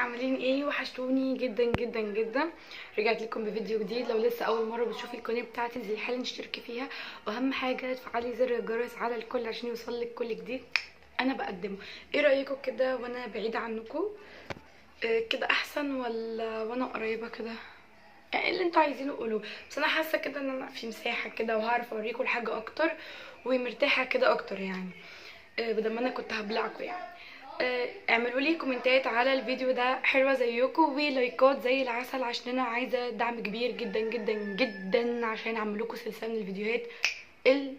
عاملين ايه وحشتوني جدا جدا جدا رجعت لكم بفيديو جديد لو لسه اول مره بتشوفي القناه بتاعتي انزلي حالا اشتركي فيها واهم حاجه تفعلي زر الجرس على الكل عشان يوصلك كل جديد انا بقدمه ايه رايكم كده وانا بعيده عنكم إيه كده احسن ولا وانا قريبه كده يعني اللي انتوا عايزينه قولوه بس انا حاسه كده ان انا في مساحه كده وهعرف اوريكم الحاجه اكتر ومرتاحه كده اكتر يعني إيه بدل ما انا كنت هبلعكم يعني اعملوا لي كومنتات على الفيديو ده حلوه زيكم ولايكات زي العسل عشان انا عايزه دعم كبير جدا جدا جدا عشان اعمل لكم سلسله من الفيديوهات ال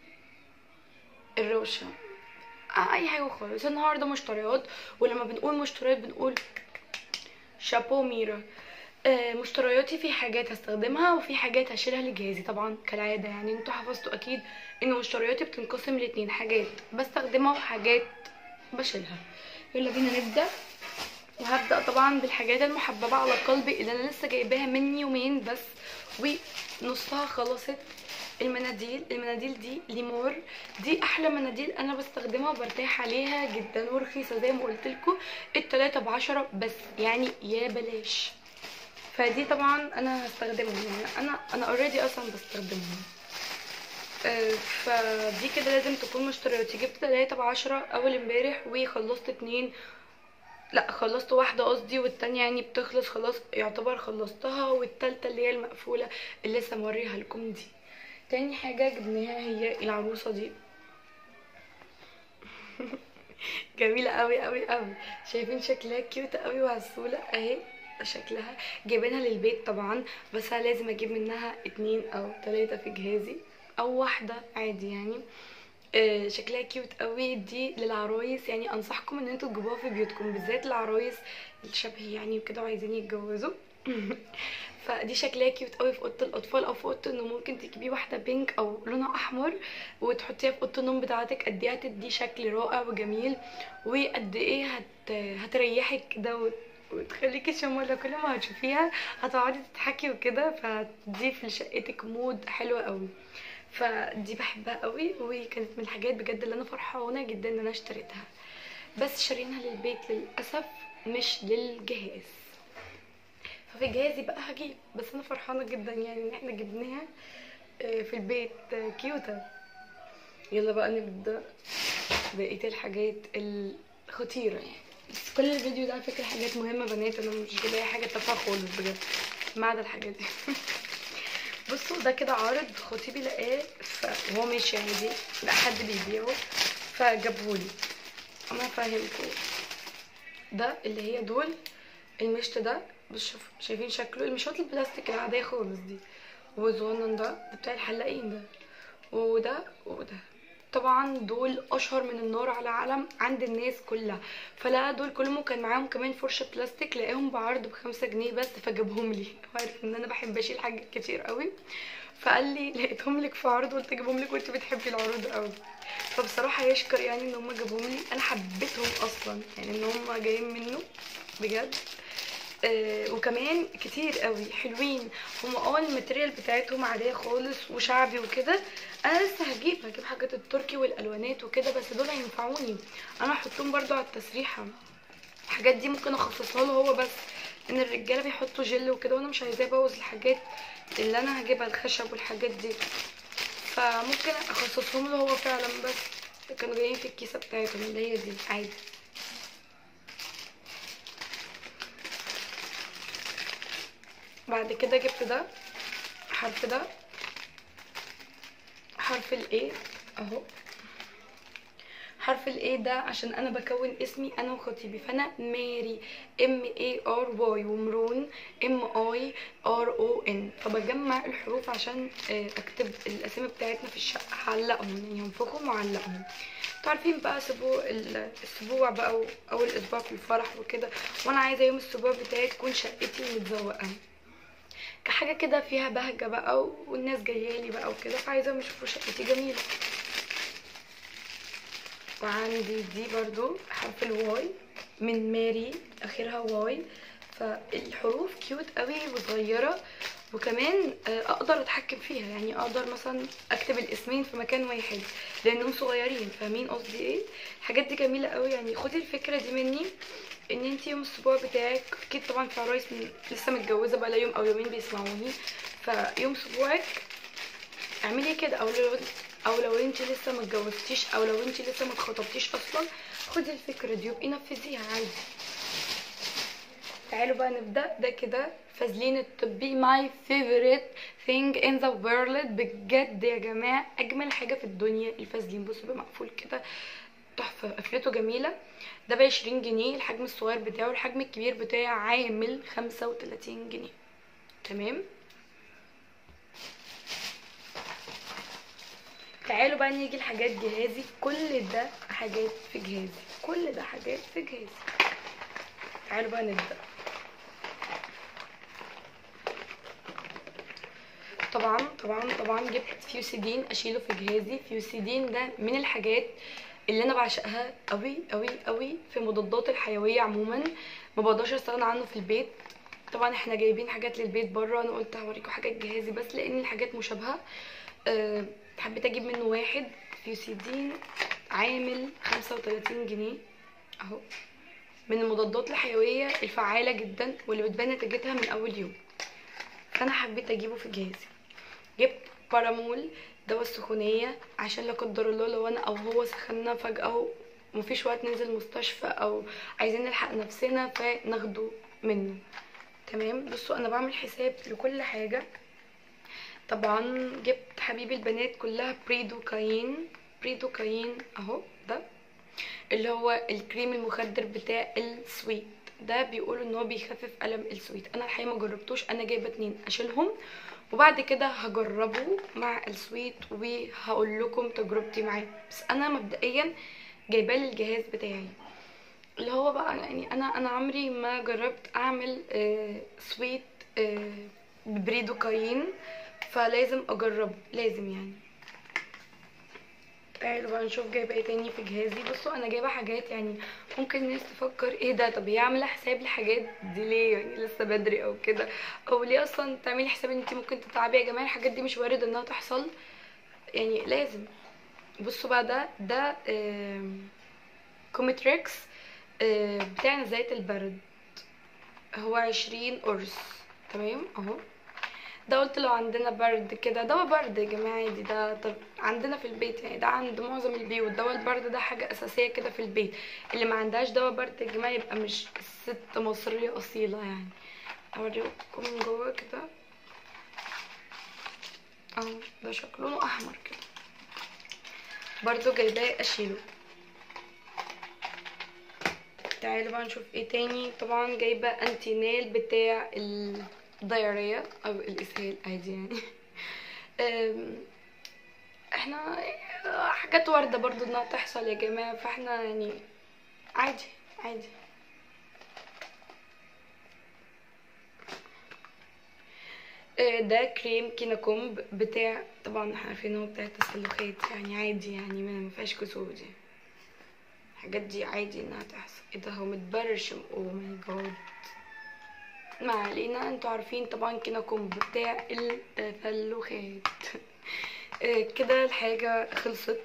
الروشه آه اي حاجه خالص النهارده مشتريات ولما بنقول مشتريات بنقول شابو ميرا آه مشترياتي في حاجات هستخدمها وفي حاجات هشيلها لجهازي طبعا كالعاده يعني انتوا حفظتوا اكيد ان مشترياتي بتنقسم لاتنين حاجات بستخدمها وحاجات بشيلها يلا بينا نبدا وهبدا طبعا بالحاجات المحببه على قلبي اللي انا لسه جايباها من يومين بس ونصها خلصت المناديل المناديل دي ليمور دي احلى مناديل انا بستخدمها وبرتاح عليها جدا ورخيصه زي ما قلت لكم التلاتة بعشرة بس يعني يا بلاش فدي طبعا انا هستخدمهم يعني انا انا اوريدي اصلا بستخدمهم فدي كده لازم تكون مشترياتي جبت تلاتة بعشرة اول امبارح وخلصت اتنين لا خلصت واحدة قصدي والتانية يعني بتخلص خلاص يعتبر خلصتها والتالتة اللي هي المقفولة اللي لسه موريها لكم دي تاني حاجة جبناها هي العروسة دي جميلة قوي قوي قوي شايفين شكلها كيوت قوي وعسولة اهي شكلها جايبينها للبيت طبعا بس انا لازم اجيب منها اتنين او تلاتة في جهازي او واحده عادي يعني آه شكلها كيوت قوي دي للعرايس يعني انصحكم ان انتوا تجيبوها في بيوتكم بالذات العرايس الشبه يعني وكده وعايزين يتجوزوا فدي شكلها كيوت قوي في اوضه الاطفال او في اوضه النوم ممكن تجيبي واحده بينك او لونها احمر وتحطيها في اوضه النوم بتاعتك قد ايه هتدي شكل رائع وجميل وقد ايه هت... هتريحك كده وتخليكي شمولة كل ما هتشوفيها هتقعدي تضحكي وكده فتضيف لشقتك مود حلو قوي فدي بحبها قوي وكانت من الحاجات بجد اللي انا فرحانه جدا ان انا اشتريتها بس شارينها للبيت للاسف مش للجهاز ففي جهازي بقى هجيب بس انا فرحانه جدا يعني ان احنا جبناها في البيت كيوتة يلا بقى نبدا بقيه الحاجات الخطيره يعني بس كل الفيديو ده على فكره حاجات مهمه بنات انا مش جايبه حاجه تافهه خالص بجد ما عدا الحاجات دي بصوا ده كده عارض خطيبي لقاه وهو ماشي يعني دي لا حد بيبيعه فجابهولي انا فاهمكم ده اللي هي دول المشط ده بس شايفين شكله المشوط البلاستيك العاديه خالص دي والصغنن ده ده بتاع الحلاقين ده وده وده طبعا دول اشهر من النار على علم عند الناس كلها فلا دول كلهم كان معاهم كمان فرشه بلاستيك لقاهم بعرض بخمسة جنيه بس فجابهم لي عارف ان انا بحب اشيل حاجات كتير قوي فقال لي لقيتهم لك في عرض قلت اجيبهم لك وانت بتحبي العروض قوي فبصراحه يشكر يعني ان هم جابوهم لي انا حبيتهم اصلا يعني ان هم جايين منه بجد آه وكمان كتير قوي حلوين هم اه الماتريال بتاعتهم عاديه خالص وشعبي وكده انا لسه هجيب هجيب حاجات التركي والالوانات وكده بس دول هينفعوني انا هحطهم برضو على التسريحه الحاجات دي ممكن اخصصها له هو بس ان الرجاله بيحطوا جل وكده وانا مش عايزاه ابوظ الحاجات اللي انا هجيبها الخشب والحاجات دي فممكن اخصصهم له هو فعلا بس كانوا جايين في الكيسه بتاعتهم اللي هي دي عادي بعد كده جبت ده حرف ده حرف الايه اهو حرف الايه ده عشان انا بكون اسمي انا وخطيبي فانا ماري ام اي ار واي ومرون ام اي ار او ان فبجمع الحروف عشان اكتب الاسامي بتاعتنا في الشقه هعلقهم يعني هنفخهم واعلقهم انتوا عارفين بقى اسبوع الاسبوع بقى او الاسبوع في الفرح وكده وانا عايزه يوم الاسبوع بتاعي تكون شقتي متزوقه كحاجه كده فيها بهجه بقى والناس جايه لي بقى وكده فعايزاهم يشوفوا شقتي جميله وعندي دي برضو حرف الواي من ماري اخرها واي فالحروف كيوت قوي وصغيره وكمان اقدر اتحكم فيها يعني اقدر مثلا اكتب الاسمين في مكان واحد لانهم صغيرين فاهمين قصدي ايه الحاجات دي جميله قوي يعني خدي الفكره دي مني ان انت يوم الاسبوع بتاعك اكيد طبعا في عرايس من- لسه متجوزه بقى يوم او يومين بيسمعوني فيوم اسبوعك اعملي كده او لو او لو انت لسه ما اتجوزتيش او لو انت لسه ما اتخطبتيش اصلا خدي الفكره دي وابقي نفذيها عادي تعالوا بقى نبدا ده كده فازلين الطبي ماي favorite thing in the world بجد يا جماعه اجمل حاجه في الدنيا الفازلين بصوا بقى مقفول كده تحفه قفلته جميله ده ب 20 جنيه الحجم الصغير بتاعه الحجم الكبير بتاعه عامل 35 جنيه تمام تعالوا بقى نيجي لحاجات جهازي كل ده حاجات في جهازي كل ده حاجات في جهازي تعالوا بقى نبدأ طبعا طبعا طبعا جبت فيوسيدين اشيله في جهازي فيوسيدين ده من الحاجات اللي انا بعشقها قوي قوي قوي في مضادات الحيويه عموما ما بقدرش استغنى عنه في البيت طبعا احنا جايبين حاجات للبيت بره انا قلت هوريكم حاجات جهازي بس لان الحاجات مشابهه أه حبيت اجيب منه واحد فيوسيدين عامل 35 جنيه اهو من المضادات الحيويه الفعاله جدا واللي بتبان نتيجتها من اول يوم فانا حبيت اجيبه في جهازي جبت بارامول دواء السخونيه عشان لا قدر الله لو انا او هو سخنا فجاه ومفيش وقت ننزل مستشفى او عايزين نلحق نفسنا فناخده منه تمام بصوا انا بعمل حساب لكل حاجه طبعا جبت حبيب البنات كلها بريدوكاين بريدوكاين اهو ده اللي هو الكريم المخدر بتاع السويت ده بيقولوا ان هو بيخفف الم السويت انا الحقيقه ما جربتوش انا جايبه اتنين اشيلهم وبعد كده هجربه مع السويت وهقول لكم تجربتي معاه بس انا مبدئيا جايباه للجهاز بتاعي اللي هو بقى يعني انا انا عمري ما جربت اعمل آه سويت آه ببريدوكاين فلازم اجربه لازم يعني تعالوا بقى نشوف جايبه ايه تاني في جهازي بصوا انا جايبه حاجات يعني ممكن الناس تفكر ايه ده طب هي عامله حساب لحاجات دي ليه يعني لسه بدري او كده او ليه اصلا تعملي حساب ان انت ممكن تتعبي يا جماعه الحاجات دي مش وارد انها تحصل يعني لازم بصوا بقى ده ده آم، كوميتريكس آه، بتاع نزاية البرد هو عشرين قرص تمام اهو ده قلت لو عندنا برد كده دواء برد يا جماعه عادي ده طب عندنا في البيت يعني ده عند معظم البيوت دواء البرد ده حاجه اساسيه كده في البيت اللي ما عندهاش دواء برد يا جماعه يبقى مش ست مصريه اصيله يعني اوريكم من جوه كده اهو ده شكله لونه احمر كده برضو جايباه اشيله تعالوا بقى نشوف ايه تاني طبعا جايبه انتينال بتاع الدايريا او الاسهال عادي يعني أم، احنا حاجات وارده برضو انها تحصل يا جماعه فاحنا يعني عادي عادي آه، ده كريم كيناكومب بتاع طبعا احنا عارفين هو بتاع التسلخات يعني عادي يعني ما ما فيهاش كسور دي الحاجات دي عادي انها تحصل ايه ده هو متبرشم او ماي جاد ما علينا انتوا عارفين طبعا كيناكومب بتاع التسلخات آه، كده الحاجة خلصت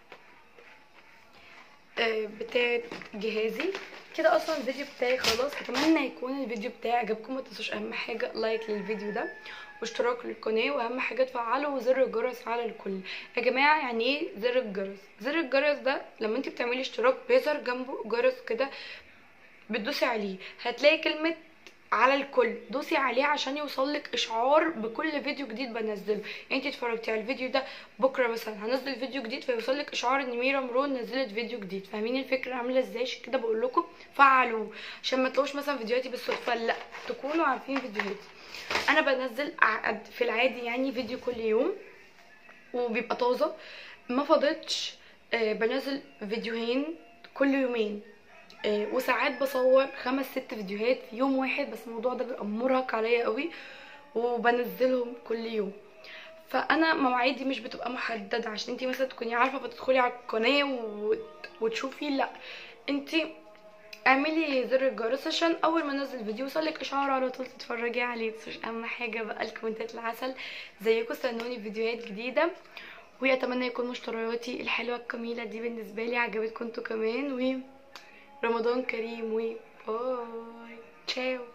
آه، بتاعت جهازي كده اصلا الفيديو بتاعي خلاص اتمنى يكون الفيديو بتاعي عجبكم ما تنسوش اهم حاجه لايك للفيديو ده واشتراك للقناه واهم حاجه تفعلوا زر الجرس على الكل يا جماعه يعني ايه زر الجرس زر الجرس ده لما انت بتعملي اشتراك بيظهر جنبه جرس كده بتدوسي عليه هتلاقي كلمه على الكل دوسي عليه عشان يوصلك اشعار بكل فيديو جديد بنزله يعني انت اتفرجتي على الفيديو ده بكره مثلا هنزل فيديو جديد فيوصلك اشعار ان ميرا مرون نزلت فيديو جديد فاهمين الفكره عامله ازاي عشان كده بقول لكم فعلوا عشان ما تلاقوش مثلا فيديوهاتي بالصدفه لا تكونوا عارفين فيديوهاتي انا بنزل ع- في العادي يعني فيديو كل يوم وبيبقى طازه ما فضتش آه، بنزل فيديوهين كل يومين آه، وساعات بصور خمس ست فيديوهات في يوم واحد بس الموضوع ده بيبقى مرهق عليا قوي وبنزلهم كل يوم فانا مواعيدي مش بتبقى محدده عشان انتي مثلا تكوني عارفه فتدخلي على القناه وت- وتشوفي لا انتي اعملي زر الجرس عشان اول ما انزل فيديو يوصلك اشعار على طول تتفرجي عليه مش اهم حاجه بقى الكومنتات العسل زيكم استنوني في فيديوهات جديده واتمنى يكون مشترياتي الحلوه الجميله دي بالنسبه لي عجبتكم انتوا كمان ورمضان كريم و باي تشاو